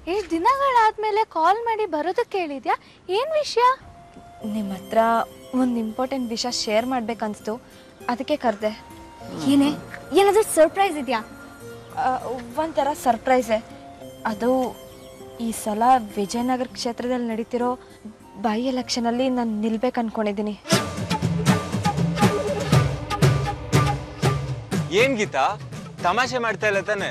ಎಷ್ಟು ದಿನಗಳಾದ್ಮೇಲೆ ಕಾಲ್ ಮಾಡಿ ಬರೋದಕ್ಕೆ ಹೇಳಿದ್ಯಾ ಏನು ವಿಷಯ ನಿಮ್ಮ ಹತ್ರ ಒಂದು ಇಂಪಾರ್ಟೆಂಟ್ ವಿಷಯ ಶೇರ್ ಮಾಡ್ಬೇಕನ್ಸ್ತು ಅದಕ್ಕೆ ಕರೆದೆ ಏನೇ ಏನಾದರೂ ಸರ್ಪ್ರೈಸ್ ಇದೆಯಾ ಒಂಥರ ಸರ್ಪ್ರೈಸೆ ಅದು ಈ ಸಲ ವಿಜಯನಗರ ಕ್ಷೇತ್ರದಲ್ಲಿ ನಡೀತಿರೋ ಬೈ ಎಲೆಕ್ಷನಲ್ಲಿ ನಾನು ನಿಲ್ಬೇಕು ಅನ್ಕೊಂಡಿದ್ದೀನಿ ಏನ್ ಗೀತಾ ತಮಾಷೆ ಮಾಡ್ತಾ ಇಲ್ಲ ತಾನೆ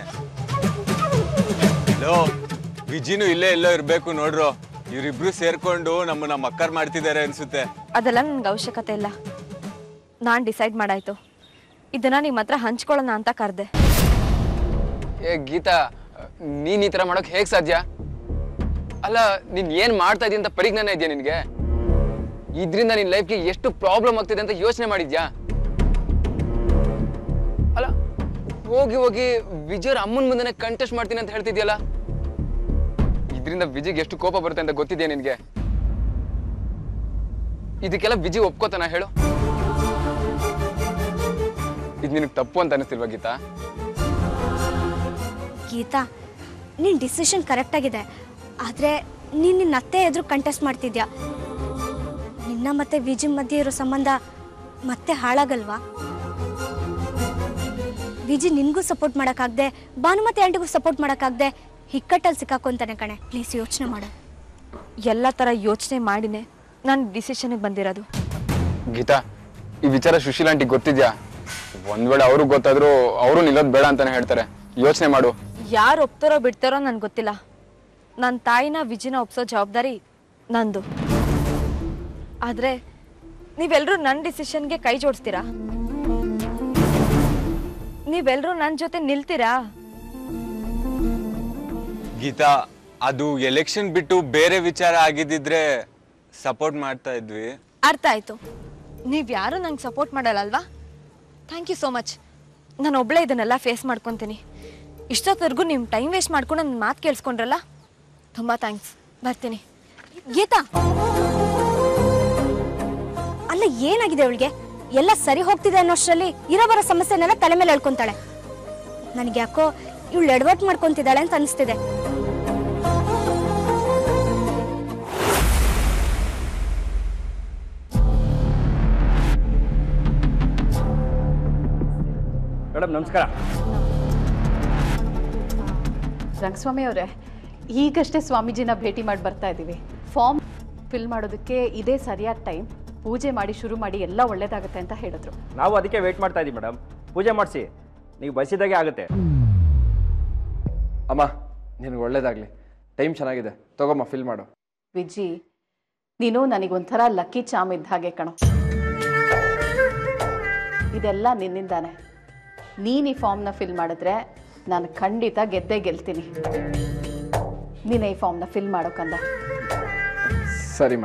ಲೋ ವಿಜಿನು ಇಲ್ಲೇ ಎಲ್ಲೋ ಇರ್ಬೇಕು ನೋಡ್ರು ಇವ್ರಿಬ್ರು ಸೇರ್ಕೊಂಡು ನಮ್ಮನ್ನ ಮಕ್ಕರ್ ಮಾಡ್ತಿದ್ದಾರೆ ಅನ್ಸುತ್ತೆ ಅದೆಲ್ಲ ನನಗೆ ಅವಶ್ಯಕತೆ ಇಲ್ಲ ನಾನು ಡಿಸೈಡ್ ಮಾಡಾಯ್ತು ಇದನ್ನ ನಿಮ್ಮ ಹತ್ರ ಹಂಚ್ಕೊಳ್ಳೋಣ ಅಂತ ಕರೆದೆ ಏ ಗೀತಾ ನೀನ್ ಈ ತರ ಮಾಡೋಕ್ ಹೇಗ್ ಸಾಧ್ಯ ಅಲ್ಲ ನೀನ್ ಏನ್ ಮಾಡ್ತಾ ಇದೀಯ ಅಂತ ಪರಿಜ್ಞಾನ ಇದೆಯಾ ನಿನ್ಗೆ ಇದ್ರಿಂದ ನಿನ್ ಲೈಫ್ಗೆ ಎಷ್ಟು ಪ್ರಾಬ್ಲಮ್ ಆಗ್ತಿದೆ ಅಂತ ಯೋಚನೆ ಮಾಡಿದ್ಯಾ ಅಲ್ಲ ಹೋಗಿ ಹೋಗಿ ವಿಜಯ್ ಅಮ್ಮನ ಮುಂದೆನೆ ಕಂಟೆಸ್ಟ್ ಮಾಡ್ತೀನಿ ಅಂತ ಹೇಳ್ತಿದ್ಯಲ್ಲ ಇದರಿಂದ ವಿಜಯ್ಗೆ ಎಷ್ಟು ಕೋಪ ಬರುತ್ತೆ ಅಂತ ಗೊತ್ತಿದ್ಯಾ ನಿನ್ಗೆ ಇದಕ್ಕೆಲ್ಲ ವಿಜಯ್ ಒಪ್ಕೋತಾನ ಹೇಳು ಇದು ನಿನಗೆ ತಪ್ಪು ಅಂತ ಅನಿಸ್ತಿಲ್ವಾ ಗೀತಾ ಗೀತಾ ನಿನ್ನ ಡಿಸಿಷನ್ ಕರೆಕ್ಟಾಗಿದೆ ಆದರೆ ನೀನು ನಿನ್ನ ಅತ್ತೆ ಎದುರು ಕಂಟೆಸ್ಟ್ ಮಾಡ್ತಿದ್ಯಾ ನಿನ್ನ ಮತ್ತೆ ವಿಜಿ ಮಧ್ಯೆ ಇರೋ ಸಂಬಂಧ ಮತ್ತೆ ಹಾಳಾಗಲ್ವಾ ವಿಜಿ ನಿನ್ಗೂ ಸಪೋರ್ಟ್ ಮಾಡೋಕ್ಕಾಗದೆ ಭಾನುಮತಿ ಆಂಟಿಗೂ ಸಪೋರ್ಟ್ ಮಾಡೋಕ್ಕಾಗದೆ ಹಿಕ್ಕಟ್ಟಲ್ಲಿ ಸಿಕ್ಕಾಕೊಂತಾನೆ ಕಣೆ ಪ್ಲೀಸ್ ಯೋಚನೆ ಮಾಡು ಎಲ್ಲ ಥರ ಯೋಚನೆ ಮಾಡಿನೇ ನಾನು ಡಿಸಿಷನ್ಗೆ ಬಂದಿರೋದು ಗೀತಾ ಈ ವಿಚಾರ ಸುಶೀಲ್ ಆಂಟಿ ಗೊತ್ತಿದ್ಯಾ ಒಂದ್ ವೇಳೆ ಅವ್ರಿಗೆ ಗೊತ್ತಾದ್ರೂ ಅವರು ನಿಲ್ಲೋದ್ ಬೇಡ ಅಂತಾನೆ ಹೇಳ್ತಾರೆ ಯೋಚನೆ ಮಾಡು ಯಾರು ಒಪ್ತಾರೋ ಬಿಡ್ತಾರೋ ನನ್ಗೆ ಗೊತ್ತಿಲ್ಲ ನನ್ನ ತಾಯಿನ ವಿಜಿನ ಒಪ್ಸೋ ಜವಾಬ್ದಾರಿ ನಂದು ಆದರೆ ನೀವೆಲ್ಲರೂ ನನ್ನ ಡಿಸಿಷನ್ಗೆ ಕೈ ಜೋಡಿಸ್ತೀರಾ ನೀವೆಲ್ಲರೂ ನನ್ನ ಜೊತೆ ನಿಲ್ತೀರಾ ಗೀತಾ ಅದು ಎಲೆಕ್ಷನ್ ಬಿಟ್ಟು ಬೇರೆ ವಿಚಾರ ಆಗಿದ್ದಿದ್ರೆ ಸಪೋರ್ಟ್ ಮಾಡ್ತಾ ಇದ್ವಿ ಅರ್ಥ ಆಯ್ತು ನೀವು ಯಾರು ನಂಗೆ ಸಪೋರ್ಟ್ ಮಾಡಲ್ಲ ಅಲ್ವಾ ಥ್ಯಾಂಕ್ ಯು ಸೋ ಮಚ್ ನಾನು ಒಬ್ಳೇ ಇದನ್ನೆಲ್ಲ ಫೇಸ್ ಮಾಡ್ಕೊತೀನಿ ಇಷ್ಟೊತ್ತವರೆಗೂ ನೀವು ಟೈಮ್ ವೇಸ್ಟ್ ಮಾಡ್ಕೊಂಡು ನನ್ನ ಮಾತು ಕೇಳಿಸ್ಕೊಂಡ್ರಲ್ಲ ತುಂಬ ಥ್ಯಾಂಕ್ಸ್ ಬರ್ತೀನಿ ಗೀತಾ ಅಲ್ಲ ಏನಾಗಿದೆ ಅವಳಿಗೆ ಎಲ್ಲ ಸರಿ ಹೋಗ್ತಿದೆ ಅನ್ನೋಷ್ಟರಲ್ಲಿ ಇರೋ ಬರೋ ಸಮಸ್ಯೆನೆಲ್ಲ ತಲೆ ಮೇಲೆ ಹೇಳ್ಕೊಂತಾಳೆ ನನಗೆ ಯಾಕೋ ಇವಳು ಎಡವಟ್ ಮಾಡ್ಕೊಂತಿದ್ದಾಳೆ ಅಂತ ಅನಿಸ್ತಿದೆ ಮೇಡಮ್ ನಮಸ್ಕಾರ ರಂಗಸ್ವಾಮಿ ಅವರೇ ಈಗಷ್ಟೇ ಸ್ವಾಮೀಜಿನ ಭೇಟಿ ಮಾಡಿ ಬರ್ತಾ ಇದ್ದೀವಿ ಫಾರ್ಮ್ ಫಿಲ್ ಮಾಡೋದಕ್ಕೆ ಇದೇ ಸರಿಯಾದ ಟೈಮ್ ಪೂಜೆ ಮಾಡಿ ಶುರು ಮಾಡಿ ಎಲ್ಲ ಒಳ್ಳೇದಾಗುತ್ತೆ ಅಂತ ಹೇಳಿದ್ರು ನಾವು ಅದಕ್ಕೆ ವೇಟ್ ಮಾಡ್ತಾ ಇದ್ದೀವಿ ಮೇಡಮ್ ಪೂಜೆ ಮಾಡಿಸಿ ನೀವು ಬಯಸಿದಾಗೆ ಆಗುತ್ತೆ ಅಮ್ಮ ನಿನಗೆ ಒಳ್ಳೇದಾಗಲಿ ಟೈಮ್ ಚೆನ್ನಾಗಿದೆ ತಗೊಮ್ಮ ಫಿಲ್ ಮಾಡು ವಿಜಿ ನೀನು ನನಗೊಂಥರ ಲಕ್ಕಿ ಚಾಮ್ ಇದ್ದ ಹಾಗೆ ಕಣೋ ಇದೆಲ್ಲ ನಿನ್ನಿಂದಾನೆ ನೀನು ಈ ಫಾರ್ಮ್ನ ಫಿಲ್ ಮಾಡಿದ್ರೆ ನಾನು ಖಂಡಿತ ಗೆದ್ದೇ ಗೆಲ್ತೀನಿ ನೀನೇ ಈ ಫಾರ್ಮ್ನ ಫಿಲ್ ಮಾಡೋಕಂದ ಸರಿಮ್ಮ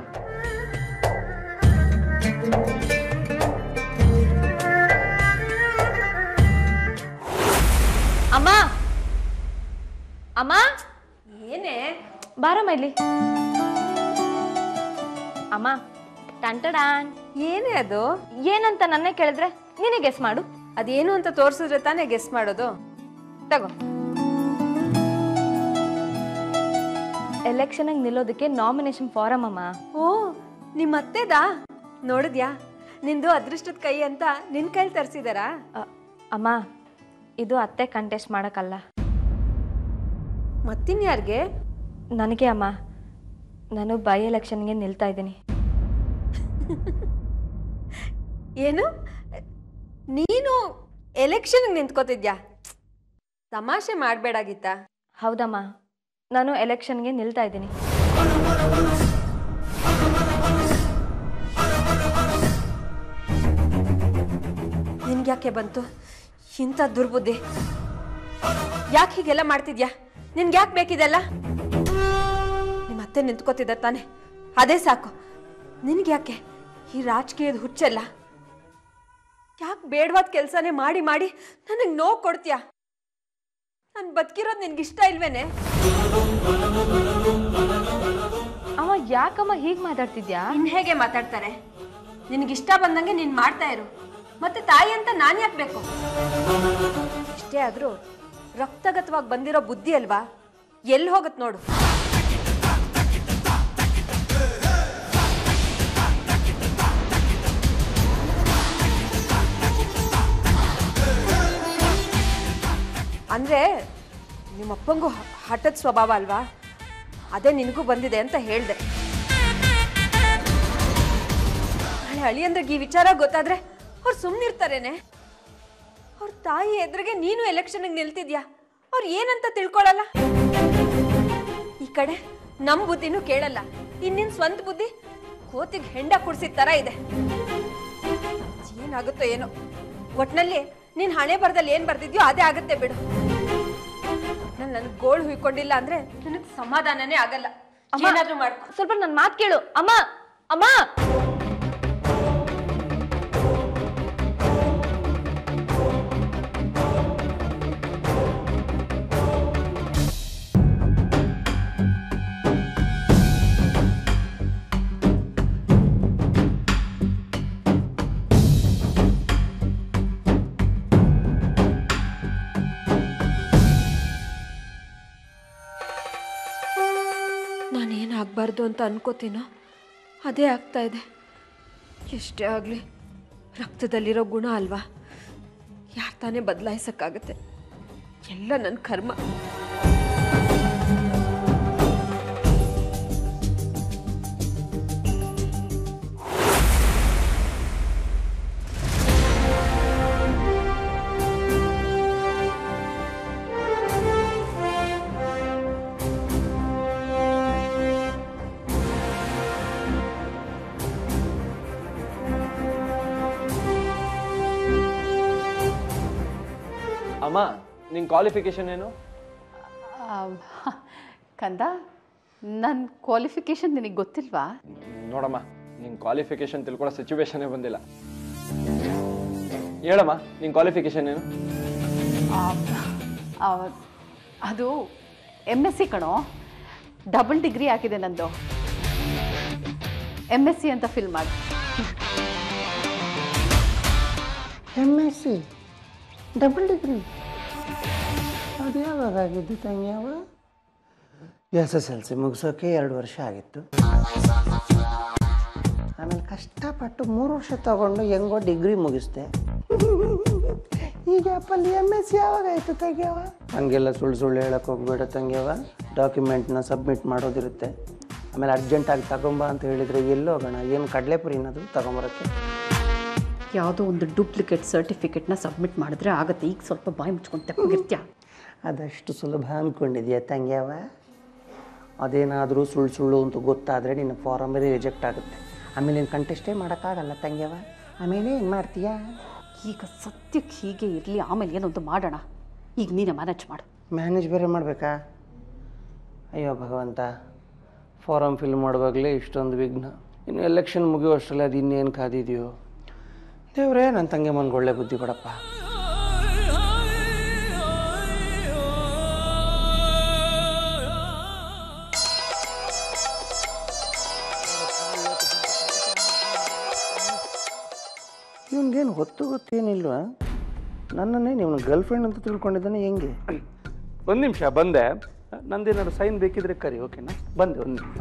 ಅಮ್ಮ ಅಮ್ಮ ಏನೇ ಬಾರಮ್ಮ ಇಲ್ಲಿ ಅಮ್ಮ ಟಂಟಡಾನ್ ಏನೇ ಅದು ಏನಂತ ನನ್ನೇ ಕೇಳಿದ್ರೆ ನೀನೇ ಗೆಸ್ ಮಾಡು ಅದೇನು ಅಂತ ತೋರಿಸಿದ್ರೆ ತಾನೇ ಗೆಸ್ ಮಾಡೋದು ತಗೋ ಎಲೆಕ್ಷನ್ಗೆ ನಿಲ್ಲೋದಕ್ಕೆ ನಾಮಿನೇಷನ್ ಫಾರಮ್ ಅಮ್ಮ ಓ ನಿಮ್ಮ ಅತ್ತೆದಾ ನೋಡಿದ್ಯಾ ನಿಂದು ಅದೃಷ್ಟದ ಕೈ ಅಂತ ನಿನ್ ಕೈಲಿ ತರಿಸಿದಾರಾ ಅ, ಅಮ್ಮ ಇದು ಅತ್ತೆ ಕಂಟೆಸ್ಟ್ ಮಾಡೋಕ್ಕಲ್ಲ ಮತ್ತಿನ್ಯಾರ್ಗೆ ನನಗೆ ಅಮ್ಮ ನಾನು ಬೈ ಎಲೆಕ್ಷನ್ಗೆ ನಿಲ್ತಾ ಇದ್ದೀನಿ ಏನು ನೀನು ಎಲೆಕ್ಷನ್ಗೆ ನಿಂತ್ಕೋತಿದ್ಯಾ ತಮಾಷೆ ಮಾಡಬೇಡಾಗಿತ್ತಾ ಹೌದಮ್ಮ ನಾನು ಎಲೆಕ್ಷನ್ಗೆ ನಿಲ್ತಾ ಇದ್ದೀನಿ ನಿನ್ಗ್ಯಾಕೆ ಬಂತು ಇಂಥ ದುರ್ಬುದ್ಧಿ ಯಾಕೆ ಹೀಗೆಲ್ಲ ಮಾಡ್ತಿದ್ಯಾ ನಿನ್ಗೆ ಯಾಕೆ ಬೇಕಿದೆಲ್ಲ ನಿಮ್ಮ ಅತ್ತೆ ನಿಂತ್ಕೋತಿದ್ದ ತಾನೆ ಅದೇ ಸಾಕು ನಿನ್ಗೆ ಯಾಕೆ ಈ ರಾಜಕೀಯದ ಹುಚ್ಚೆಲ್ಲ ಯಾಕೆ ಬೇಡವಾದ ಕೆಲಸನೇ ಮಾಡಿ ಮಾಡಿ ನನಗೆ ನೋವು ಕೊಡ್ತೀಯಾ ನಾನು ಬದುಕಿರೋದು ನಿನ್ಗೆ ಇಷ್ಟ ಇಲ್ವೇನೆ ಅಮ್ಮ ಯಾಕಮ್ಮ ಹೀಗೆ ಮಾತಾಡ್ತಿದ್ಯಾ ಇನ್ ಹೇಗೆ ಮಾತಾಡ್ತಾರೆ ನಿನಗಿಷ್ಟ ಬಂದಂಗೆ ನೀನು ಮಾಡ್ತಾ ಇರು ಮತ್ತೆ ತಾಯಿ ಅಂತ ನಾನು ಯಾಕೆ ಬೇಕು ಇಷ್ಟೇ ಆದರೂ ರಕ್ತಗತವಾಗಿ ಬಂದಿರೋ ಬುದ್ಧಿ ಅಲ್ವಾ ಎಲ್ಲಿ ಹೋಗತ್ ನೋಡು ಅಂದ್ರೆ ನಿಮ್ಮಪ್ಪಂಗೂ ಹ- ಹಠದ ಸ್ವಭಾವ ಅಲ್ವಾ ಅದೇ ನಿನಗೂ ಬಂದಿದೆ ಅಂತ ಹೇಳ್ದೆ ನಾಳೆ ಅಳಿಯಂದ್ರಿಗೆ ಈ ವಿಚಾರ ಗೊತ್ತಾದ್ರೆ ಅವ್ರು ಸುಮ್ಮನಿರ್ತಾರೇನೆ ಅವ್ರ ತಾಯಿ ಎದುರಿಗೆ ನೀನು ಎಲೆಕ್ಷನ್ಗೆ ನಿಲ್ತಿದ್ಯಾ ಅವ್ರು ಏನಂತ ತಿಳ್ಕೊಳಲ್ಲ ಈ ಕಡೆ ನಮ್ ಬುದ್ಧಿನೂ ಕೇಳಲ್ಲ ಇನ್ನಿನ್ ಸ್ವಂತ ಬುದ್ಧಿ ಕೋತಿಗೆ ಹೆಂಡ ಕುಡ್ಸಿದ ತರ ಇದೆ ಏನಾಗುತ್ತೋ ಏನೋ ಒಟ್ನಲ್ಲಿ ನೀನ್ ಹಣೆ ಬರ್ದಲ್ಲಿ ಏನ್ ಬರ್ದಿದ್ಯೋ ಅದೇ ಆಗತ್ತೆ ಬಿಡು ನಾನು ನನ್ ಗೋಳು ಹುಯ್ಕೊಂಡಿಲ್ಲ ಅಂದ್ರೆ ನನಗ್ ಸಮಾಧಾನನೇ ಆಗಲ್ಲ ಏನಾದ್ರೂ ಮಾಡ್ಕೊ ಸ್ವಲ್ಪ ನನ್ನ ಮಾತು ಕೇಳು ಅಮ್ಮ ಅಮ್ಮ ನಾನೇನಾಗಬಾರ್ದು ಅಂತ ಅನ್ಕೋತೀನೋ ಅದೇ ಆಗ್ತಾ ಇದೆ ಎಷ್ಟೇ ಆಗಲಿ ರಕ್ತದಲ್ಲಿರೋ ಗುಣ ಅಲ್ವಾ ಯಾರು ತಾನೇ ಬದಲಾಯಿಸೋಕ್ಕಾಗತ್ತೆ ಎಲ್ಲ ನನ್ನ ಕರ್ಮ ಅಮ್ಮ ನಿನ್ನ ಕ್ವಾಲಿಫಿಕೇಶನ್ ಏನು ಆ, ಕಂದ ನನ್ನ ಕ್ವಾಲಿಫಿಕೇಷನ್ ನಿನಗೆ ಗೊತ್ತಿಲ್ವಾ ನೋಡಮ್ಮ ನಿನ್ನ ಕ್ವಾಲಿಫಿಕೇಶನ್ ತಿಳ್ಕೊಳ್ಳೋ ಸಿಚುವೇಶನೇ ಬಂದಿಲ್ಲ ಹೇಳಮ್ಮ ನಿನ್ನ ಕ್ವಾಲಿಫಿಕೇಶನ್ ಏನು ಆ, ಆ, ಅದು ಎಮ್ ಎಸ್ ಸಿ ಕಣೋ ಡಬಲ್ ಡಿಗ್ರಿ ಆಗಿದೆ ನಂದು ಎಮ್ ಎಸ್ ಸಿ ಅಂತ ಫಿಲ್ ಮಾಡಿ M S C double degree ಅದು ಯಾವಾಗ ಆಗಿದ್ದು ತಂಗ್ಯಾವ ಎಸ್ ಎಸ್ ಎಲ್ ಸಿ ಮುಗಿಸೋಕೆ ಎರಡು ವರ್ಷ ಆಗಿತ್ತು ಆಮೇಲೆ ಕಷ್ಟಪಟ್ಟು ಮೂರು ವರ್ಷ ತಗೊಂಡು ಹೆಂಗೋ ಡಿಗ್ರಿ ಮುಗಿಸ್ದೆ ಈಗ ಅಪ್ಪಲ್ಲಿ ಎಮ್ ಎಸ್ ಸಿ ಯಾವಾಗ ಆಯಿತು ತಂಗ್ಯಾವ ಹಂಗೆಲ್ಲ ಸುಳ್ಳು ಸುಳ್ಳು ಹೇಳಕ್ಕೆ ಹೋಗ್ಬೇಡ ತಂಗ್ಯಾವ ಡಾಕ್ಯುಮೆಂಟ್ನ ಸಬ್ಮಿಟ್ ಮಾಡೋದಿರುತ್ತೆ ಆಮೇಲೆ ಅರ್ಜೆಂಟಾಗಿ ತಗೊಂಬ ಅಂತ ಹೇಳಿದರೆ ಎಲ್ಲೋ ಹೋಗೋಣ ಏನು ಕಡಲೆಪುರಿನದು ತಗೊಂಬರೋಕ್ಕೆ ಯಾವುದೋ ಒಂದು ಡೂಪ್ಲಿಕೇಟ್ ಸರ್ಟಿಫಿಕೇಟ್ನ ಸಬ್ಮಿಟ್ ಮಾಡಿದ್ರೆ ಆಗುತ್ತೆ ಈಗ ಸ್ವಲ್ಪ ಬಾಯಿ ಮುಚ್ಕೊಂಡು ತೆಪ್ಪಗಿರ್ತ್ಯಾ ಅದಷ್ಟು ಸುಲಭ ಅಂದ್ಕೊಂಡಿದ್ಯಾ ತಂಗ್ಯಾವ ಅದೇನಾದರೂ ಸುಳ್ಳು ಸುಳ್ಳು ಅಂತ ಗೊತ್ತಾದರೆ ನಿನ್ನ ಫಾರಮಲ್ಲಿ ರಿಜೆಕ್ಟ್ ಆಗುತ್ತೆ ಆಮೇಲೆ ನೀನು ಕಂಟೆಸ್ಟೇ ಮಾಡೋಕ್ಕಾಗಲ್ಲ ತಂಗ್ಯಾವ ಆಮೇಲೆ ಏನು ಮಾಡ್ತೀಯಾ ಈಗ ಸದ್ಯಕ್ಕೆ ಹೀಗೆ ಇರಲಿ ಆಮೇಲೆ ಏನೊಂದು ಮಾಡೋಣ ಈಗ ನೀನೇ ಮ್ಯಾನೇಜ್ ಮಾಡು ಮ್ಯಾನೇಜ್ ಬೇರೆ ಮಾಡಬೇಕಾ ಅಯ್ಯೋ ಭಗವಂತ ಫಾರಮ್ ಫಿಲ್ ಮಾಡುವಾಗಲೇ ಇಷ್ಟೊಂದು ವಿಘ್ನ ಇನ್ನು ಎಲೆಕ್ಷನ್ ಮುಗಿಯುವಷ್ಟರಲ್ಲಿ ಅದು ಇನ್ನೇನು ಕಾದಿದೆಯೋ ದೇವ್ರೇ ನನ್ನ ತಂಗಿ ಮನ್ಗೆ ಒಳ್ಳೆ ಬುದ್ಧಿ ಕೊಡಪ್ಪ ಇವನಿಗೇನು ಹೊತ್ತು ಗೊತ್ತೇನಿಲ್ವಾ ನನ್ನನ್ನೇ ನೀವು ಗರ್ಲ್ ಫ್ರೆಂಡ್ ಅಂತ ತಿಳ್ಕೊಂಡಿದ್ದಾನೆ ಹೆಂಗೆ ಒಂದು ನಿಮಿಷ ಬಂದೆ ನಂದೇನಾದ್ರು ಸೈನ್ ಬೇಕಿದ್ರೆ ಕರಿ ಓಕೆನಾ ಬಂದೆ ಒಂದು ನಿಮಿಷ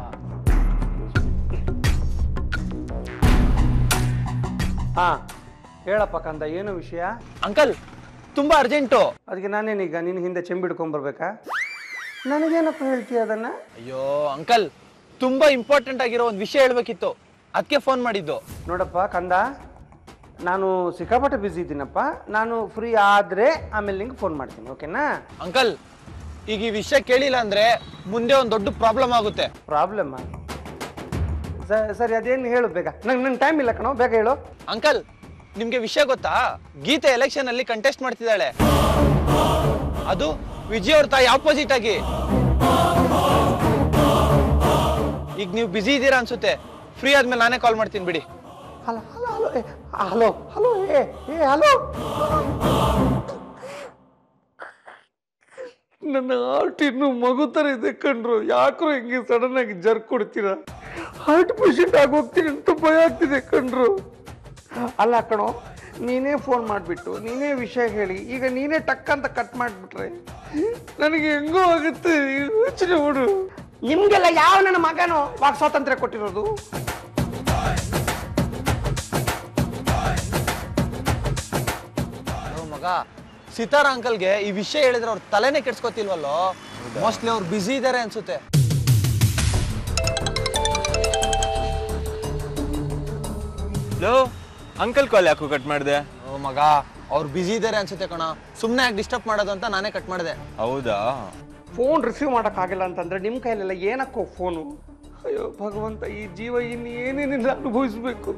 ಹಾಂ ಹೇಳಪ್ಪ ಕಂದ ಏನು ವಿಷಯ ಅಂಕಲ್ ತುಂಬಾ ಅರ್ಜೆಂಟು ಅದಕ್ಕೆ ನಾನೇನೀಗ ನಿನ್ನ ಹಿಂದೆ ಚೆಂಬಿಡ್ಕೊಂಬರ್ಬೇಕಾ ನನಗೇನಪ್ಪ ಹೇಳ್ತೀಯ ಅದನ್ನು ಅಯ್ಯೋ ಅಂಕಲ್ ತುಂಬಾ ಇಂಪಾರ್ಟೆಂಟ್ ಆಗಿರೋ ಒಂದು ವಿಷಯ ಹೇಳ್ಬೇಕಿತ್ತು ಅದಕ್ಕೆ ಫೋನ್ ಮಾಡಿದ್ದು ನೋಡಪ್ಪ ಕಂದ ನಾನು ಸಿಕ್ಕಾಪಟ್ಟೆ ಬ್ಯುಸಿ ಇದ್ದೀನಪ್ಪ ನಾನು ಫ್ರೀ ಆದರೆ ಆಮೇಲೆ ನಿಂಗೆ ಫೋನ್ ಮಾಡ್ತೀನಿ ಓಕೆನಾ ಅಂಕಲ್ ಈಗ ಈ ವಿಷಯ ಕೇಳಿಲ್ಲ ಅಂದ್ರೆ ಮುಂದೆ ಒಂದು ದೊಡ್ಡ ಪ್ರಾಬ್ಲಮ್ ಆಗುತ್ತೆ ಪ್ರಾಬ್ಲಮ್ ಸರಿ ಅದೇನು ಹೇಳು ಬೇಗ ನಂಗೆ ನಂಗೆ ಟೈಮ್ ಇಲ್ಲ ಕಣೋ ಬೇಗ ಹೇಳು ಅಂಕಲ್ ನಿಮ್ಗೆ ವಿಷಯ ಗೊತ್ತಾ ಗೀತೆ ಎಲೆಕ್ಷನ್ ಅಲ್ಲಿ ಕಂಟೆಸ್ಟ್ ಮಾಡ್ತಿದ್ದಾಳೆ ಅದು ವಿಜಯ್ ಅವ್ರ ತಾಯಿ ಆಪೋಸಿಟ್ ಆಗಿ ಈಗ ನೀವು ಬಿಸಿ ಇದ್ದೀರಾ ಅನ್ಸುತ್ತೆ ಫ್ರೀ ಆದ್ಮೇಲೆ ನಾನೇ ಕಾಲ್ ಮಾಡ್ತೀನಿ ಬಿಡಿ ಹಲೋ ಹಲೋ ಹಲೋ ಏ, ಹಲೋ ಹಲೋ ಏ ಏ ಹಲೋ ನನ್ನ ಹಾರ್ಟ್ ಇನ್ನು ಮಗು ಥರ ಇದೆ ಕಣ್ರು ಯಾಕೋ ಹಿಂಗೆ ಸಡನ್ ಆಗಿ ಜರ್ ಕೊಡ್ತೀರಾ ಹಾರ್ಟ್ ಪೇಷಂಟ್ ಆಗಿ ಹೋಗ್ತೀನಿ ಅಂತ ಭಯ ಆಗ್ತಿದೆ ಕಣ್ರು ಅಲ್ಲ ಕಣೋ ನೀನೇ ಫೋನ್ ಮಾಡಿಬಿಟ್ಟು ನೀನೇ ವಿಷಯ ಹೇಳಿ ಈಗ ನೀನೇ ಟಕ್ ಅಂತ ಕಟ್ ಮಾಡಿಬಿಟ್ರೆ ನನಗೆ ಹೆಂಗೋ ಆಗುತ್ತೆ ಯೋಚನೆ ಬಿಡು ನಿಮಗೆಲ್ಲ ಯಾವ ನನ್ನ ಮಗನೋ ವಾಕ್ ಸ್ವಾತಂತ್ರ್ಯ ಕೊಟ್ಟಿರೋದು ಓ ಮಗ ಸಿತಾರ ಅಂಕಲ್ಗೆ ಈ ವಿಷಯ ಹೇಳಿದ್ರೆ ಅವ್ರ ತಲೆನೇ ಕೆಡ್ಸ್ಕೊತಿಲ್ವಲ್ಲೋ ಮೋಸ್ಟ್ಲಿ ಅವ್ರು ಬ್ಯುಸಿ ಇದ್ದಾರೆ ಅನ್ಸುತ್ತೆ ಲೋ ಅಂಕಲ್ ಕಾಲ್ ಯಾಕೋ ಕಟ್ ಮಾಡಿದೆ ಓ ಮಗ ಅವ್ರು ಬ್ಯುಸಿ ಇದ್ದಾರೆ ಅನ್ಸುತ್ತೆ ಕಣ ಸುಮ್ಮನೆ ಯಾಕೆ ಡಿಸ್ಟರ್ಬ್ ಮಾಡೋದು ಅಂತ ನಾನೇ ಕಟ್ ಮಾಡಿದೆ ಹೌದಾ ಫೋನ್ ರಿಸೀವ್ ಮಾಡೋಕ್ಕಾಗಿಲ್ಲ ಅಂತಂದ್ರೆ ನಿಮ್ಮ ಕೈಲೆಲ್ಲ ಏನಕ್ಕೋ ಫೋನು ಅಯ್ಯೋ ಭಗವಂತ ಈ ಜೀವ ಇನ್ನು ಏನೇನಿಲ್ಲ ಅನುಭವಿಸ್ಬೇಕು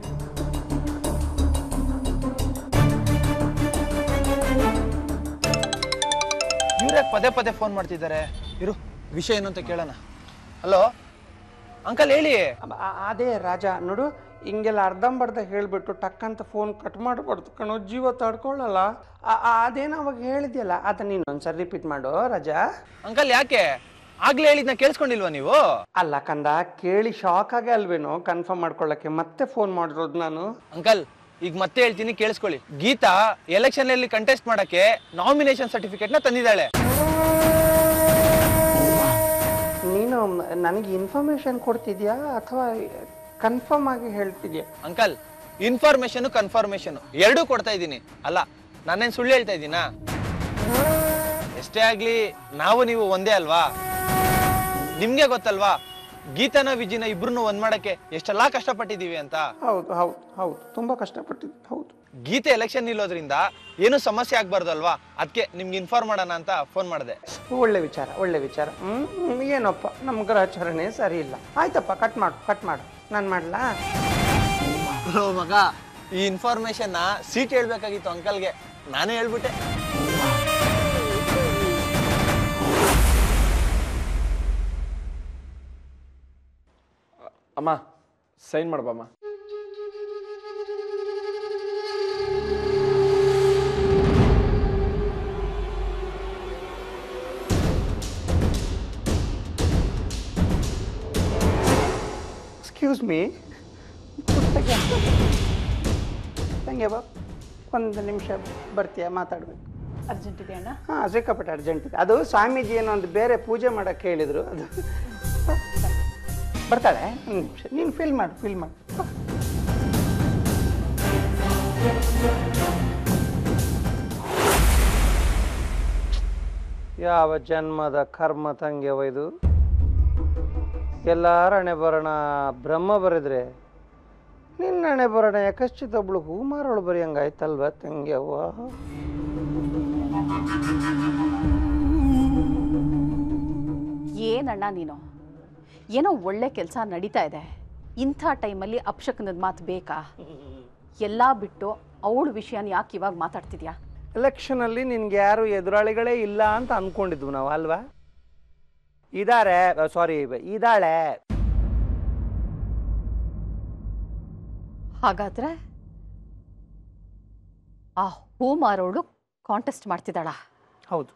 ಇವ್ರೇ ಪದೇ ಪದೇ ಫೋನ್ ಮಾಡ್ತಿದ್ದಾರೆ ಇರು ವಿಷಯ ಏನು ಅಂತ ಕೇಳೋಣ ಹಲೋ ಅಂಕಲ್ ಹೇಳಿ ಅ- ಅ- ಅದೇ ರಾಜ ನೋಡು ಹಿಂಗೆಲ್ಲ ಅರ್ಧಂಬರ್ಧ ಹೇಳ್ಬಿಟ್ಟು ಟಕ್ ಅಂತ ಫೋನ್ ಕಟ್ ಮಾಡಬಾರ್ದು ಕಣೋ ಜೀವ ತಡ್ಕೊಳ್ಳಲ್ಲ ಆ- ಆ- ಅದೇನೋ ಅವಾಗ ಹೇಳಿದ್ಯಲ್ಲ ಅದನ್ನ ನೀನು ಒಂದ್ಸರಿ ರಿಪೀಟ್ ಮಾಡು ರಾಜಾ ಅಂಕಲ್ ಯಾಕೆ ಆಗ್ಲೇ ಹೇಳಿದ್ನ ಕೇಳಿಸ್ಕೊಂಡಿಲ್ವಾ ನೀವು ಅಲ್ಲ ಕಂದ ಕೇಳಿ ಶಾಕ್ ಆಗೇ ಅಲ್ವೇನೋ ಕನ್ಫರ್ಮ್ ಮಾಡ್ಕೊಳ್ಳಕ್ಕೆ ಮತ್ತೆ ಫೋನ್ ಮಾಡಿರೋದು ನಾನು ಅಂಕಲ್ ಈಗ ಮತ್ತೆ ಹೇಳ್ತೀನಿ ಕೇಳಿಸ್ಕೊಳ್ಳಿ ಗೀತಾ ಎಲೆಕ್ಷನ್ ಅಲ್ಲಿ ಕಂಟೆಸ್ಟ್ ಮಾಡಕ್ಕೆ ನಾಮಿನೇಷನ್ ಸರ್ಟಿಫಿಕೇಟ್ ನ ತಂದಿದ್ದಾಳೆ ನೀನು ನನಗೆ ಇನ್ಫಾರ್ಮೇಶನ್ ಕೊಡ್ತಿದ್ಯಾ ಅಥವಾ ಕನ್ಫರ್ಮ್ ಆಗಿ ಹೇಳ್ತಿದ್ಯಾ ಅಂಕಲ್ ಇನ್ಫಾರ್ಮೇಶನ್ ಕನ್ಫರ್ಮೇಶನ್ ಎರಡೂ ಕೊಡ್ತಾ ಇದ್ದೀನಿ ಅಲ್ಲ ನಾನೇನ್ ಸುಳ್ಳು ಹೇಳ್ತಾ ಇದ್ದೀನಾ ಎಷ್ಟೇ ಆಗ್ಲಿ ನಾವು ನೀವು ಒಂದೇ ಅಲ್ವಾ ನಿಮ್ಗೆ ಗೊತ್ತಲ್ವಾ ಗೀತನ ವಿಜಿನ ಇಬ್ರು ಒಂದ್ ಮಾಡಕ್ಕೆ ಎಷ್ಟೆಲ್ಲಾ ಕಷ್ಟಪಟ್ಟಿದೀವಿ ಅಂತ ಹೌದು ಹೌದು ಹೌದು ತುಂಬಾ ಕಷ್ಟಪಟ್ಟಿದ್ದೆ ಹೌದು ಗೀತೆ ಎಲೆಕ್ಷನ್ ನಿಲ್ಲೋದ್ರಿಂದ ಏನು ಸಮಸ್ಯೆ ಆಗ್ಬಾರ್ದು ಅಲ್ವಾ ಅದಕ್ಕೆ ನಿಮ್ಗೆ ಇನ್ಫಾರ್ಮ್ ಮಾಡೋಣ ಅಂತ ಫೋನ್ ಮಾಡಿದೆ ಒಳ್ಳೆ ವಿಚಾರ ಒಳ್ಳೆ ವಿಚಾರ ಹ್ಮ್ ಹ್ಮ್, ಏನಪ್ಪ ನಮ್ಮ ಗ್ರಹಚಾರಣೆ ಸರಿ ಇಲ್ಲ ಆಯ್ತಪ್ಪ ಕಟ್ ಮಾಡು ಕಟ್ ಮಾಡು ನಾನು ಮಾಡ್ಲಾ ಓ ಮಗ ಈ ಇನ್ಫಾರ್ಮೇಶನ್ ನ ಸೀಟ್ ಹೇಳ್ಬೇಕಾಗಿತ್ತು ಅಂಕಲ್ಗೆ ನಾನೇ ಹೇಳ್ಬಿಟ್ಟೆ ಅಮ್ಮ ಸೈನ್ ಮಾಡ್ಬಮ್ಮ ಎಕ್ಸ್ಕ್ಯೂಸ್ ಮೀ ತಂಗೆ ಬಾ ಒಂದು ನಿಮಿಷ ಬರ್ತೀಯಾ ಮಾತಾಡ್ಬೇಕು ಅರ್ಜೆಂಟ್ ಇದೆ ಅಣ್ಣ ಹಾಂ ಸಿಕ್ಕಾಪಟ್ಟೆ ಅರ್ಜೆಂಟ್ ಇದೆ ಅದು ಸ್ವಾಮೀಜಿ ಏನೋ ಒಂದು ಬೇರೆ ಪೂಜೆ ಮಾಡಕ್ಕೆ ಹೇಳಿದ್ರು ಅದು ಬರ್ತಾಳೆ ಒಂದು ನಿಮಿಷ ನೀನು ಫಿಲ್ ಮಾಡು ಫಿಲ್ ಮಾಡು ಯಾವ ಜನ್ಮದ ಕರ್ಮ ತಂಗೆ ಒಯ್ದು ಎಲ್ಲಾರ ಹಣೆ ಬರೋಣ ಬ್ರಹ್ಮ ಬರೆದ್ರೆ ನಿನ್ನ ಹಣೆ ಬರೋಣ ಯಾಕಶ್ಚಿತ ಒಬ್ಳು ಹೂ ಮಾರೋಳು ಬರೆಯಂಗಾಯ್ತಲ್ವ ತಂಗಿ ಅವ್ವ ಏನಣ್ಣ ನೀನು ಏನೋ ಒಳ್ಳೆ ಕೆಲಸ ನಡೀತಾ ಇದೆ ಇಂಥ ಟೈಮಲ್ಲಿ ಅಪ್ಶಕನದ ಮಾತು ಬೇಕಾ ಎಲ್ಲ ಬಿಟ್ಟು ಅವಳ ವಿಷಯನ ಯಾಕೆ ಇವಾಗ ಮಾತಾಡ್ತಿದ್ಯಾ ಎಲೆಕ್ಷನಲ್ಲಿ ನಿನ್ಗೆ ಯಾರು ಎದುರಾಳಿಗಳೇ ಇಲ್ಲ ಅಂತ ಅನ್ಕೊಂಡಿದ್ವು ನಾವು ಅಲ್ವಾ ಇದಾರೆ ಸಾರಿ ಇದಾಳೆ ಹಾಗಾದ್ರೆ ಆ ಹೂ ಮಾರೋಳು ಕಾಂಟೆಸ್ಟ್ ಮಾಡ್ತಿದ್ದಾಳ ಹೌದು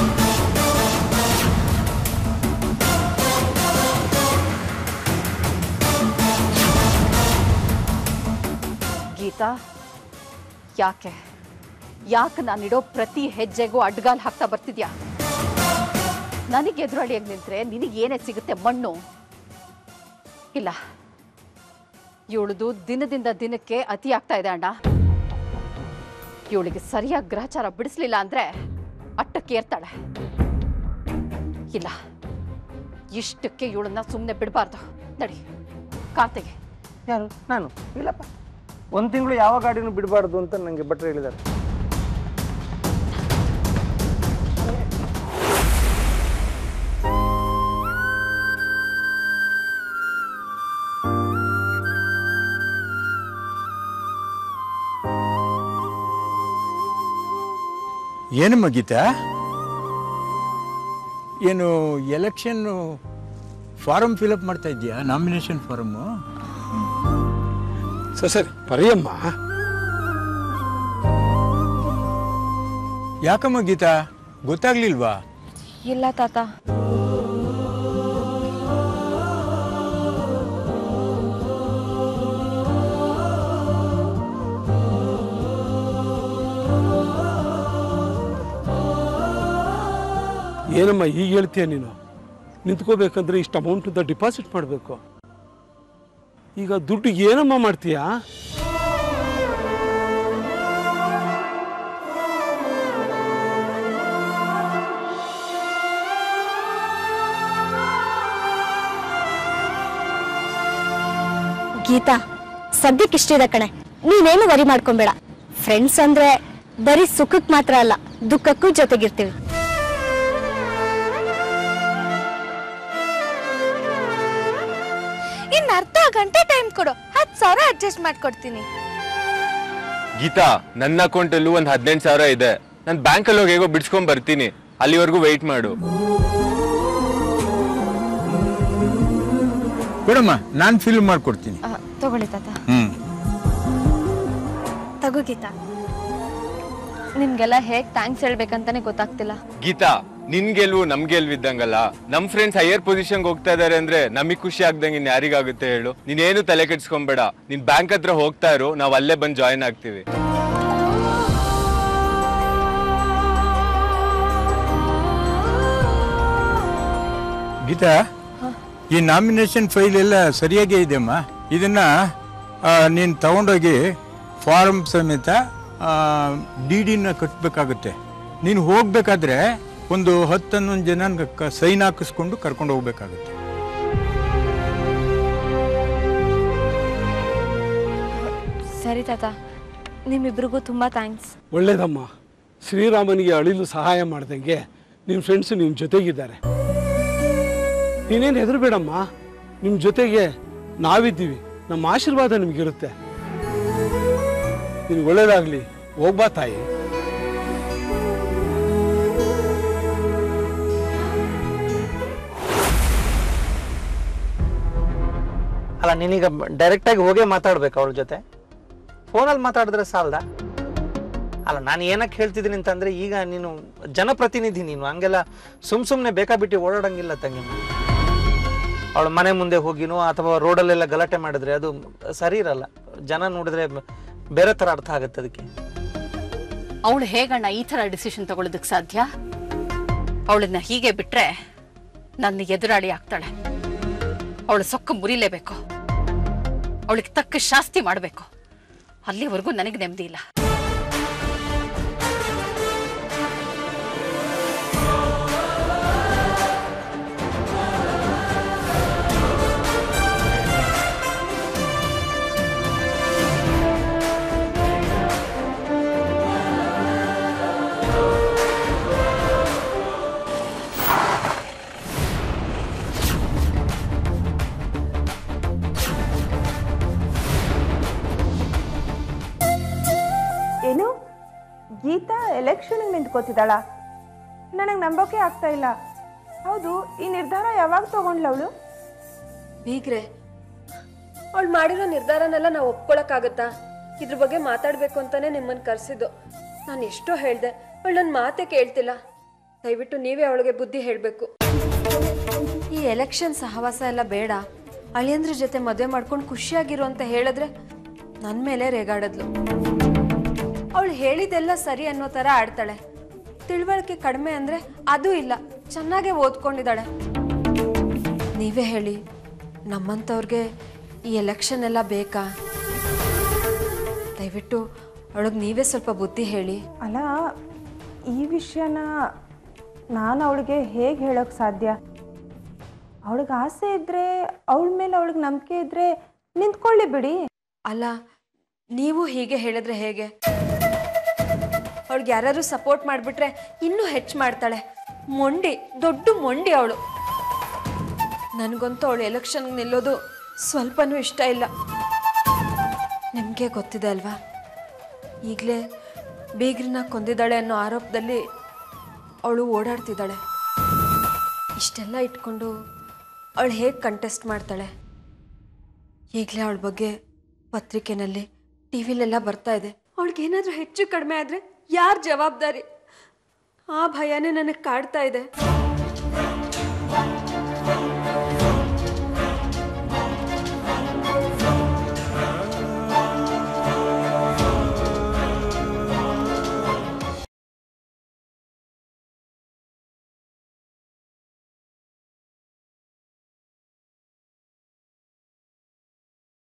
ಗೀತಾ ಯಾಕೆ ಯಾಕೆ ನಾನಿಡೋ ಪ್ರತಿ ಹೆಜ್ಜೆಗೂ ಅಡ್ಗಾಲ್ ಹಾಕ್ತಾ ಬರ್ತಿದ್ಯಾ ನನಗೆ ಎದುರಳಿಯಾಗಿ ನಿಂತ್ರೆ ನಿನಗೆ ಏನೇ ಸಿಗುತ್ತೆ ಮಣ್ಣು ಇಲ್ಲ ಇವಳದು ದಿನದಿಂದ ದಿನಕ್ಕೆ ಅತಿ ಆಗ್ತಾ ಇದೆ ಅಣ್ಣ ಇವಳಿಗೆ ಸರಿಯಾಗಿ ಗ್ರಹಚಾರ ಬಿಡಿಸ್ಲಿಲ್ಲ ಅಂದ್ರೆ ಅಟ್ಟಕ್ಕೇರ್ತಾಳೆ ಇಲ್ಲ ಇಷ್ಟಕ್ಕೆ ಇವಳನ್ನ ಸುಮ್ಮನೆ ಬಿಡಬಾರ್ದು ನಡಿ ಕಾಂತೆಗೆ ಯಾರು ನಾನು ಇಲ್ಲಪ್ಪ ಒಂದು ತಿಂಗಳು ಯಾವ ಗಾಡಿನೂ ಬಿಡಬಾರ್ದು ಅಂತ ನನಗೆ ಭಟ್ರು ಹೇಳಿದ್ದಾರೆ ಏನಮ್ಮ ಗೀತಾ ಏನು ಎಲೆಕ್ಷನ್ನು ಫಾರಮ್ ಫಿಲಪ್ ಮಾಡ್ತಾ ಇದೆಯಾ ನಾಮಿನೇಷನ್ ಫಾರಮ್ಮು ಸರಿ ಸರಿ ಬರೆಯಮ್ಮ ಯಾಕಮ್ಮ ಗೀತಾ ಗೊತ್ತಾಗ್ಲಿಲ್ವಾ ಇಲ್ಲ ತಾತ ಏನಮ್ಮ ಈಗ ಹೇಳ್ತೀಯ ನೀನು ನಿಂತ್ಕೋಬೇಕಂದ್ರೆ ಇಷ್ಟು ಅಮೌಂಟ್ ಅಂತ ಡಿಪಾಸಿಟ್ ಮಾಡಬೇಕು ಈಗ ದುಡ್ಡು ಏನಮ್ಮ ಮಾಡ್ತೀಯಾ ಗೀತಾ ಸದ್ಯಕ್ಕಿಷ್ಟಿದೆ ಕಣೆ ನೀನೇನು ವರಿ ಮಾಡ್ಕೊಂಬೇಡ ಫ್ರೆಂಡ್ಸ್ ಅಂದ್ರೆ ಬರೀ ಸುಖಕ್ಕೆ ಮಾತ್ರ ಅಲ್ಲ ದುಃಖಕ್ಕೂ ಜೊತೆಗಿರ್ತೀವಿ ಇನ್ ಅರ್ಧ ಗಂಟೆ ಟೈಮ್ ಕೊಡು ಹತ್ತು ಸಾವಿರ ಅಡ್ಜಸ್ಟ್ ಮಾಡ್ಕೊಡ್ತೀನಿ ಗೀತಾ ನನ್ನ ಅಕೌಂಟಲ್ಲೂ ಒಂದು ಹದಿನೆಂಟು ಸಾವಿರ ಇದೆ ನಾನು ಬ್ಯಾಂಕಲ್ಲಿ ಹೋಗಿ ಹೇಗೋ ಬಿಡ್ಸ್ಕೊಂಡ್ ಬರ್ತೀನಿ ಅಲ್ಲಿವರೆಗೂ ವೆಯ್ಟ್ ಮಾಡು ಕೊಡಮ್ಮ ನಾನು ಫಿಲ್ ಮಾಡ್ಕೊಡ್ತೀನಿ ತಗೊಳ್ಳಿ ತಾತ ಹ್ಮ್ ತಗೋ ಗೀತಾ ನಿಮ್ಗೆಲ್ಲ ಹೇಗ್ ಥ್ಯಾಂಕ್ಸ್ ಹೇಳ್ಬೇಕಂತಾನೆ ಗೊತ್ತಾಗ್ತಿಲ್ಲ ಗೀತಾ ನಿನ್ ಗೆಲ್ವು ನಮ್ ಗೆಲ್ವು ಇದ್ದಂಗಲ್ಲ ನಮ್ ಫ್ರೆಂಡ್ಸ್ ಹೈಯರ್ ಪೊಸಿಷನ್ಗೆ ಹೋಗ್ತಾ ಇದಾರೆ ಅಂದ್ರೆ ನಮಗ್ ಖುಷಿ ಆಗ್ದಂಗೆ ಇನ್ ಯಾರಿಗಾಗುತ್ತೆ ಹೇಳು ನೀನೇನು ತಲೆ ಕೆಡ್ಸ್ಕೊಂಬೇಡ ನೀನ್ ಬ್ಯಾಂಕ್ ಹತ್ರ ಹೋಗ್ತಾ ಇರು ನಾವ್ ಅಲ್ಲೇ ಬಂದ್ ಜಾಯಿನ್ ಆಗ್ತೀವಿ ಗೀತಾ ಈ ನಾಮಿನೇಷನ್ ಫೈಲ್ ಎಲ್ಲ ಸರಿಯಾಗೇ ಇದೆಯಮ್ಮ ಇದನ್ನ ಆ, ನೀನು ತಗೊಂಡೋಗಿ ಫಾರಮ್ ಸಮೇತ ಡಿ ಡಿನ ಕಟ್ಟಬೇಕಾಗುತ್ತೆ ನೀನು ಹೋಗ್ಬೇಕಾದ್ರೆ ಒಂದು ಹತ್ತು ಹನ್ನೊಂದು ಜನ ಸೈನ್ ಹಾಕಿಸ್ಕೊಂಡು ಕರ್ಕೊಂಡು ಹೋಗ್ಬೇಕಾಗುತ್ತೆ ಸರಿ ತಾತ ನಿಮ್ಮಿಬ್ರಿಗೂ ತುಂಬಾ ಥ್ಯಾಂಕ್ಸ್ ಒಳ್ಳೇದಮ್ಮ ಶ್ರೀರಾಮನಿಗೆ ಅಳಿಲು ಸಹಾಯ ಮಾಡ್ದಂಗೆ ನಿನ್ನ ಫ್ರೆಂಡ್ಸ್ ನಿನ್ನ ಜೊತೆಗಿದ್ದಾರೆ ನೀನೇನು ಹೆದರ್ಬೇಡಮ್ಮ ನಿಮ್ಮ ಜೊತೆಗೆ ನಾವಿದ್ದೀವಿ ನಮ್ಮ ಆಶೀರ್ವಾದ ನಿಮಗಿರುತ್ತೆ ನಿನಗೆ ಒಳ್ಳೇದಾಗ್ಲಿ ಹೋಗ್ಬಾ ತಾಯಿ ಅಲ್ಲ ನೀನೀಗ ಡೈರೆಕ್ಟಾಗಿ ಹೋಗೇ ಮಾತಾಡ್ಬೇಕು ಅವಳ ಜೊತೆ ಫೋನಲ್ಲಿ ಮಾತಾಡಿದ್ರೆ ಸಾಲ್ದ ಅಲ್ಲ ನಾನು ಏನಕ್ಕೆ ಹೇಳ್ತಿದ್ದೀನಿ ಅಂತಂದ್ರೆ ಈಗ ನೀನು ಜನಪ್ರತಿನಿಧಿ ನೀನು ಹಂಗೆಲ್ಲ ಸುಮ್ ಸುಮ್ಮನೆ ಬೇಕಾಬಿಟ್ಟು ಓಡಾಡಂಗಿಲ್ಲ ತಂಗಿ ಅವಳ ಮನೆ ಮುಂದೆ ಹೋಗಿನೋ ಅಥವಾ ರೋಡಲ್ಲೆಲ್ಲ ಗಲಾಟೆ ಮಾಡಿದ್ರೆ ಅದು ಸರಿ ಇರಲ್ಲ ಜನ ನೋಡಿದ್ರೆ ಬೇರೆ ಥರ ಅರ್ಥ ಆಗುತ್ತೆ ಅದಕ್ಕೆ ಅವಳು ಹೇಗಣ್ಣ ಈ ಥರ ಡಿಸಿಷನ್ ತಗೊಳ್ಳೋದಕ್ಕೆ ಸಾಧ್ಯ ಅವಳನ್ನ ಹೀಗೆ ಬಿಟ್ರೆ ನನ್ನ ಎದುರಾಳಿ ಆಗ್ತಾಳೆ ಅವಳು ಸೊಕ್ಕ ಮುರಿಲೇಬೇಕು ಅವಳಿಗೆ ತಕ್ಕ ಶಾಸ್ತಿ ಮಾಡಬೇಕು ಅಲ್ಲಿವರೆಗೂ ನನಗೆ ನೆಮ್ಮದಿ ಇಲ್ಲ ಏನು ಗೀತಾ ಎಲೆಕ್ಷನ್ಗೆ ನಿಂತ್ಕೋತಿದ್ದಾಳ ನನಗೆ ನಂಬೋಕೆ ಆಗ್ತಾ ಇಲ್ಲ ಹೌದು ಈ ನಿರ್ಧಾರ ಯಾವಾಗ ತಗೊಂಡ್ಲ ಅವಳು ಬೀಗ್ರೆ ಅವಳು ಮಾಡಿರೋ ನಿರ್ಧಾರನೆಲ್ಲ ನಾವು ಒಪ್ಕೊಳಕ್ಕಾಗತ್ತಾ ಇದ್ರ ಬಗ್ಗೆ ಮಾತಾಡ್ಬೇಕು ಅಂತಾನೆ ನಿಮ್ಮನ್ನ ಕರೆಸಿದ್ದು ನಾನು ಎಷ್ಟೋ ಹೇಳ್ದೆ ಅವಳು ನನ್ನ ಮಾತೇ ಕೇಳ್ತಿಲ್ಲ ದಯವಿಟ್ಟು ನೀವೇ ಅವಳಿಗೆ ಬುದ್ಧಿ ಹೇಳಬೇಕು ಈ ಎಲೆಕ್ಷನ್ ಸಹವಾಸ ಎಲ್ಲ ಬೇಡ ಅಳಿಯಂದ್ರ ಜೊತೆ ಮದುವೆ ಮಾಡ್ಕೊಂಡು ಖುಷಿಯಾಗಿರು ಅಂತ ಹೇಳಿದ್ರೆ ನನ್ನ ಮೇಲೆ ರೇಗಾಡದ್ಲು ಅವಳು ಹೇಳಿದೆಲ್ಲ ಸರಿ ಅನ್ನೋ ಥರ ಆಡ್ತಾಳೆ ತಿಳುವಳಿಕೆ ಕಡಿಮೆ ಅಂದರೆ ಅದು ಇಲ್ಲ ಚೆನ್ನಾಗೇ ಓದ್ಕೊಂಡಿದ್ದಾಳೆ ನೀವೇ ಹೇಳಿ ನಮ್ಮಂಥವ್ರಿಗೆ ಈ ಎಲೆಕ್ಷನ್ ಎಲ್ಲ ಬೇಕಾ ದಯವಿಟ್ಟು ಅವಳಿಗೆ ನೀವೇ ಸ್ವಲ್ಪ ಬುದ್ಧಿ ಹೇಳಿ ಅಲ್ಲ ಈ ವಿಷಯನ ನಾನು ಅವಳಿಗೆ ಹೇಗೆ ಹೇಳೋಕ್ಕೆ ಸಾಧ್ಯ ಅವಳಿಗೆ ಆಸೆ ಇದ್ದರೆ ಅವಳ ಮೇಲೆ ಅವಳಿಗೆ ನಂಬಿಕೆ ಇದ್ದರೆ ನಿಂತ್ಕೊಳ್ಳಿ ಬಿಡಿ ಅಲ್ಲ ನೀವು ಹೀಗೆ ಹೇಳಿದ್ರೆ ಹೇಗೆ ಅವಳಿಗೆ ಯಾರು ಸಪೋರ್ಟ್ ಮಾಡಿಬಿಟ್ರೆ ಇನ್ನೂ ಹೆಚ್ಚು ಮಾಡ್ತಾಳೆ ಮೊಂಡಿ ದೊಡ್ಡ ಮೊಂಡಿ ಅವಳು ನನಗಂತೂ ಅವಳು ಎಲೆಕ್ಷನ್ಗೆ ನಿಲ್ಲೋದು ಸ್ವಲ್ಪನೂ ಇಷ್ಟ ಇಲ್ಲ ನಿಮಗೆ ಗೊತ್ತಿದೆ ಅಲ್ವಾ ಈಗಲೇ ಬೀಗ್ರನ್ನ ಕೊಂದಿದ್ದಾಳೆ ಅನ್ನೋ ಆರೋಪದಲ್ಲಿ ಅವಳು ಓಡಾಡ್ತಿದ್ದಾಳೆ ಇಷ್ಟೆಲ್ಲ ಇಟ್ಕೊಂಡು ಅವಳು ಹೇಗೆ ಕಂಟೆಸ್ಟ್ ಮಾಡ್ತಾಳೆ ಈಗಲೇ ಅವಳ ಬಗ್ಗೆ ಪತ್ರಿಕೆನಲ್ಲಿ ಟಿ ವಿಲೆಲ್ಲ ಬರ್ತಾ ಇದೆ ಅವಳಿಗೆ ಏನಾದರೂ ಹೆಚ್ಚು ಕಡಿಮೆ ಆದರೆ ಯಾರು ಜವಾಬ್ದಾರಿ ಆ ಭಯನೇ ನನಗೆ ಕಾಡ್ತಾ ಇದೆ